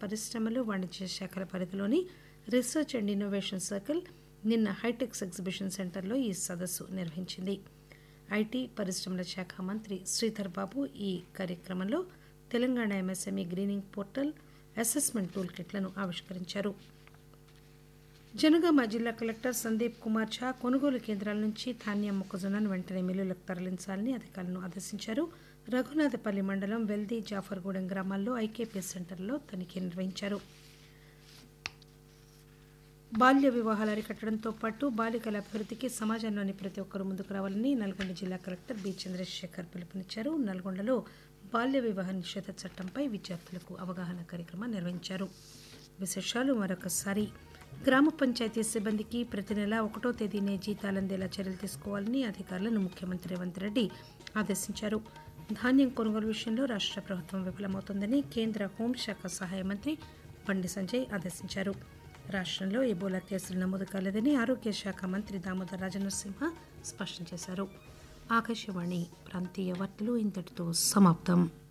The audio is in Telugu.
పరిశ్రమలు వాణిజ్య శాఖల పరిధిలోని రీసెర్చ్ అండ్ ఇన్నోవేషన్ సర్కిల్ నిన్న హైటెక్స్ ఎగ్జిబిషన్ సెంటర్లో ఈ సదస్సు నిర్వహించింది ఐటీ పరిశ్రమల శాఖ మంత్రి శ్రీధర్ బాబు ఈ కార్యక్రమంలో Telangana MSME greening portal assessment tool కిట్లను ఆవిష్కరించారు జనగామ జిల్లా కలెక్టర్ సందీప్ కుమార్ ఝా కొనుగోలు కేంద్రాల నుంచి ధాన్యం మొక్కజొన్నను వెంటనే మిల్లులకు తరలించాలని అధికారులను ఆదేశించారు రఘునాథపల్లి మండలం వెల్ది జాఫర్గూడెం గ్రామాల్లో ఐకేపీ సెంటర్లో తనిఖీ నిర్వహించారు బాల్య వివాహాలు అరికట్టడంతో పాటు బాలికల అభివృద్ధికి సమాజంలోని ప్రతి ఒక్కరూ ముందుకు రావాలని నల్గొండ జిల్లా కలెక్టర్ బి చంద్రశేఖర్ పిలుపునిచ్చారు నల్గొండలో బాల్య వివాహ నిషేధ చట్టంపై విద్యార్థులకు అవగాహన కార్యక్రమం నిర్వహించారు విశేషాలు మరొకసారి గ్రామ పంచాయతీ సిబ్బందికి ప్రతి నెల ఒకటో తేదీనే జీతాలు అందేలా చర్యలు తీసుకోవాలని అధికారులను ముఖ్యమంత్రి రేవంత్ రెడ్డి ఆదేశించారు ధాన్యం కొనుగోలు విషయంలో రాష్ట్ర ప్రభుత్వం విఫలమవుతోందని కేంద్ర హోంశాఖ సహాయ మంత్రి బండి సంజయ్ ఆదేశించారు రాష్ట్రంలో ఎబోలా కేసులు నమోదు కాలేదని ఆరోగ్య శాఖ మంత్రి దామోదర్ రాజనరసింహ స్పష్టం చేశారు ఆకాశవాణి ప్రాంతీయ వార్తలు ఇంతటితో సమాప్తం